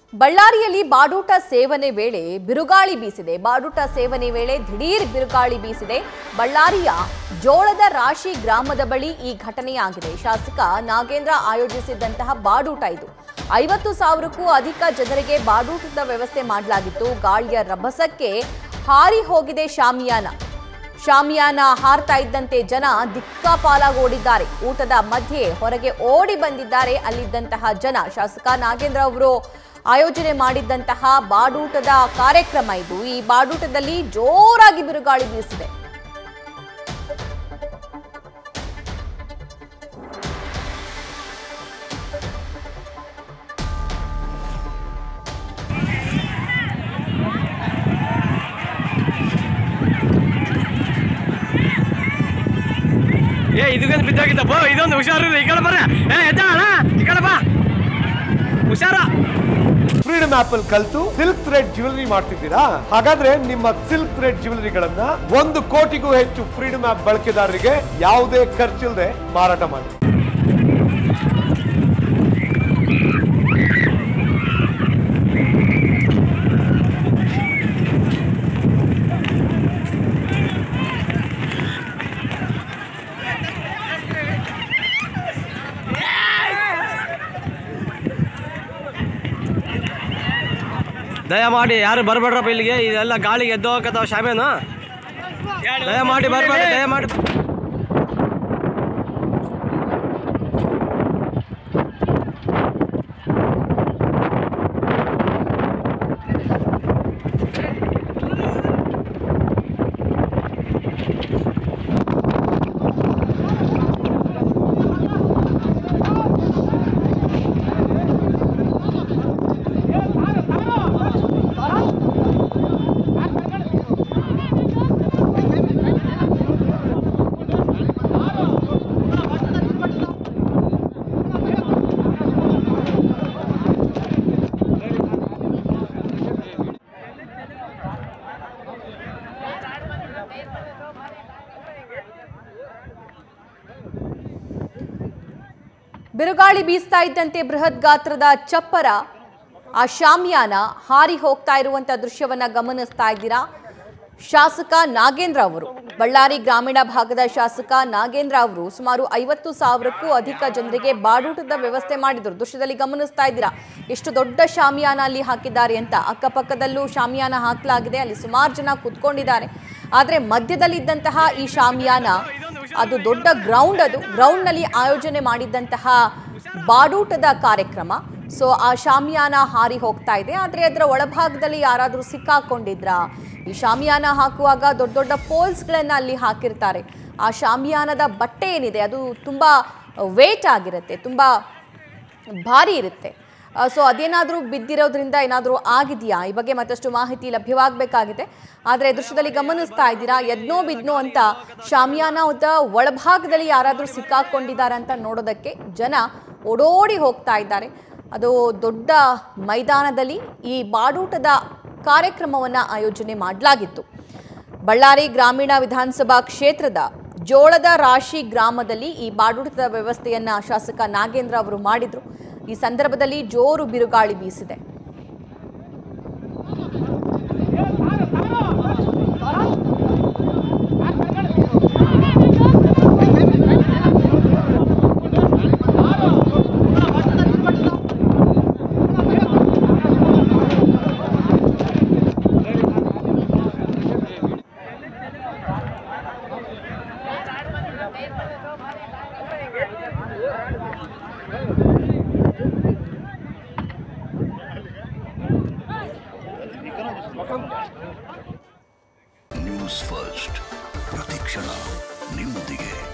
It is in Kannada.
ಬಳ್ಳಾರಿಯಲ್ಲಿ ಬಾಡೂಟ ಸೇವನೆ ವೇಳೆ ಬಿರುಗಾಳಿ ಬೀಸಿದೆ ಬಾಡೂಟ ಸೇವನೆ ವೇಳೆ ದಿಢೀರ್ ಬಿರುಗಾಳಿ ಬೀಸಿದೆ ಬಳ್ಳಾರಿಯ ಜೋಳದ ರಾಶಿ ಗ್ರಾಮದ ಬಳಿ ಈ ಘಟನೆಯಾಗಿದೆ ಶಾಸಕ ನಾಗೇಂದ್ರ ಆಯೋಜಿಸಿದ್ದಂತಹ ಬಾಡೂಟ ಇದು ಐವತ್ತು ಸಾವಿರಕ್ಕೂ ಅಧಿಕ ಜನರಿಗೆ ಬಾಡೂಟದ ವ್ಯವಸ್ಥೆ ಮಾಡಲಾಗಿತ್ತು ಗಾಳಿಯ ರಭಸಕ್ಕೆ ಹಾರಿ ಹೋಗಿದೆ ಶಾಮಿಯಾನ ಶಾಮಿಯಾನ ಹಾರ್ತಾ ಇದ್ದಂತೆ ಜನ ದಿಕ್ಕಾಪಾಲಾಗೋಡಿದ್ದಾರೆ ಊಟದ ಮಧ್ಯೆ ಹೊರಗೆ ಓಡಿ ಬಂದಿದ್ದಾರೆ ಅಲ್ಲಿದ್ದಂತಹ ಜನ ಶಾಸಕ ನಾಗೇಂದ್ರ ಅವರು ಆಯೋಜನೆ ಮಾಡಿದ್ದಂತಹ ಬಾಡೂಟದ ಕಾರ್ಯಕ್ರಮ ಇದು ಈ ಬಾಡೂಟದಲ್ಲಿ ಜೋರಾಗಿ ಬಿರುಗಾಳಿ ಬೀಸಿದೆ ಏ ಇದಕ್ಕೊಂದು ಬಿದ್ದೋಗಿದ್ದಪ್ಪ ಇದೊಂದು ಹುಷಾರು ಈ ಕಡೆ ಬರ್ರ ಏ ಎದ್ದ ಅಣ್ಣ ಈ ಕಡೆ ಬಾ ಹುಷಾರ ಫ್ರೀಡಮ್ ಆಪ್ ಅಲ್ಲಿ ಕಲ್ತು ಸಿಲ್ಕ್ ಥ್ರೆಡ್ ಜ್ಯುವೆಲರಿ ಮಾಡ್ತಿದ್ದೀರಾ ಹಾಗಾದ್ರೆ ನಿಮ್ಮ ಸಿಲ್ಕ್ ಥ್ರೆಡ್ ಜ್ಯುವೆಲರಿಗಳನ್ನ ಒಂದು ಕೋಟಿಗೂ ಹೆಚ್ಚು ಫ್ರೀಡಮ್ ಆಪ್ ಬಳಕೆದಾರರಿಗೆ ಯಾವುದೇ ಖರ್ಚಿಲ್ಲದೆ ಮಾರಾಟ ಮಾಡಿ ದಯಮಾಡಿ ಯಾರು ಬರಬೇಡ್ರಪ್ಪ ಇಲ್ಲಿಗೆ ಇದೆಲ್ಲ ಗಾಳಿಗೆ ಎದ್ದು ಹೋಗತ್ತಾವ ಶಾಮೇನು ದಯಮಾಡಿ ಬರಬೇಡ ದಯಮಾಡಿ ಬಿರುಗಾಳಿ ಬೀಸ್ತಾ ಇದ್ದಂತೆ ಬೃಹತ್ ಗಾತ್ರದ ಚಪ್ಪರ ಆ ಶಾಮಿಯಾನ ಹಾರಿ ಹೋಗ್ತಾ ಇರುವಂತ ದೃಶ್ಯವನ್ನ ಗಮನಿಸ್ತಾ ಇದ್ದೀರಾ ಶಾಸಕ ನಾಗೇಂದ್ರ ಅವರು ಬಳ್ಳಾರಿ ಗ್ರಾಮೀಣ ಭಾಗದ ಶಾಸಕ ನಾಗೇಂದ್ರ ಅವರು ಸುಮಾರು ಐವತ್ತು ಸಾವಿರಕ್ಕೂ ಅಧಿಕ ಜನರಿಗೆ ಬಾಡೂಟದ ವ್ಯವಸ್ಥೆ ಮಾಡಿದ್ರು ದೃಶ್ಯದಲ್ಲಿ ಗಮನಿಸ್ತಾ ಇದ್ದೀರಾ ಎಷ್ಟು ದೊಡ್ಡ ಶಾಮಿಯಾನ ಅಲ್ಲಿ ಹಾಕಿದ್ದಾರೆ ಅಂತ ಅಕ್ಕಪಕ್ಕದಲ್ಲೂ ಶಾಮಿಯಾನ ಹಾಕಲಾಗಿದೆ ಅಲ್ಲಿ ಸುಮಾರು ಜನ ಕುತ್ಕೊಂಡಿದ್ದಾರೆ ಆದರೆ ಮಧ್ಯದಲ್ಲಿದ್ದಂತಹ ಈ ಶಾಮಿಯಾನ ಅದು ದೊಡ್ಡ ಗ್ರೌಂಡ್ ಅದು ಗ್ರೌಂಡ್ನಲ್ಲಿ ಆಯೋಜನೆ ಮಾಡಿದ್ದಂತಹ ಬಾಡೂಟದ ಕಾರ್ಯಕ್ರಮ ಸೊ ಆ ಶಾಮಿಯಾನ ಹಾರಿ ಹೋಗ್ತಾ ಇದೆ ಆದರೆ ಅದರ ಒಳಭಾಗದಲ್ಲಿ ಯಾರಾದರೂ ಸಿಕ್ಕಾಕೊಂಡಿದ್ರಾ ಈ ಶಾಮಿಯಾನ ಹಾಕುವಾಗ ದೊಡ್ಡ ದೊಡ್ಡ ಪೋಲ್ಸ್ಗಳನ್ನು ಅಲ್ಲಿ ಹಾಕಿರ್ತಾರೆ ಆ ಶಾಮಿಯಾನದ ಬಟ್ಟೆ ಏನಿದೆ ಅದು ತುಂಬ ವೇಟ್ ಆಗಿರುತ್ತೆ ತುಂಬ ಭಾರಿ ಇರುತ್ತೆ ಸೊ ಅದೇನಾದರೂ ಬಿದ್ದಿರೋದ್ರಿಂದ ಏನಾದರೂ ಆಗಿದೆಯಾ ಈ ಬಗ್ಗೆ ಮತ್ತಷ್ಟು ಮಾಹಿತಿ ಲಭ್ಯವಾಗಬೇಕಾಗಿದೆ ಆದರೆ ದೃಶ್ಯದಲ್ಲಿ ಗಮನಿಸ್ತಾ ಇದ್ದೀರಾ ಎದ್ನೋ ಬಿದ್ನೋ ಅಂತ ಶಾಮಿಯಾನದ ಒಳಭಾಗದಲ್ಲಿ ಯಾರಾದರೂ ಸಿಕ್ಕಾಕೊಂಡಿದ್ದಾರೆ ಅಂತ ನೋಡೋದಕ್ಕೆ ಜನ ಓಡೋಡಿ ಹೋಗ್ತಾ ಇದ್ದಾರೆ ಅದು ದೊಡ್ಡ ಮೈದಾನದಲ್ಲಿ ಈ ಬಾಡೂಟದ ಕಾರ್ಯಕ್ರಮವನ್ನು ಆಯೋಜನೆ ಮಾಡಲಾಗಿತ್ತು ಬಳ್ಳಾರಿ ಗ್ರಾಮೀಣ ವಿಧಾನಸಭಾ ಕ್ಷೇತ್ರದ ಜೋಳದ ರಾಶಿ ಗ್ರಾಮದಲ್ಲಿ ಈ ಬಾಡೂಟದ ವ್ಯವಸ್ಥೆಯನ್ನ ಶಾಸಕ ನಾಗೇಂದ್ರ ಅವರು ಮಾಡಿದ್ರು ಈ ಸಂದರ್ಭದಲ್ಲಿ ಜೋರು ಬಿರುಗಾಳಿ ಬೀಸಿದೆ ನ್ಯೂಸ್ ಫಸ್ಟ್ ಪ್ರತಿಕ್ಷಣ ನಿಮ್ಮೊಂದಿಗೆ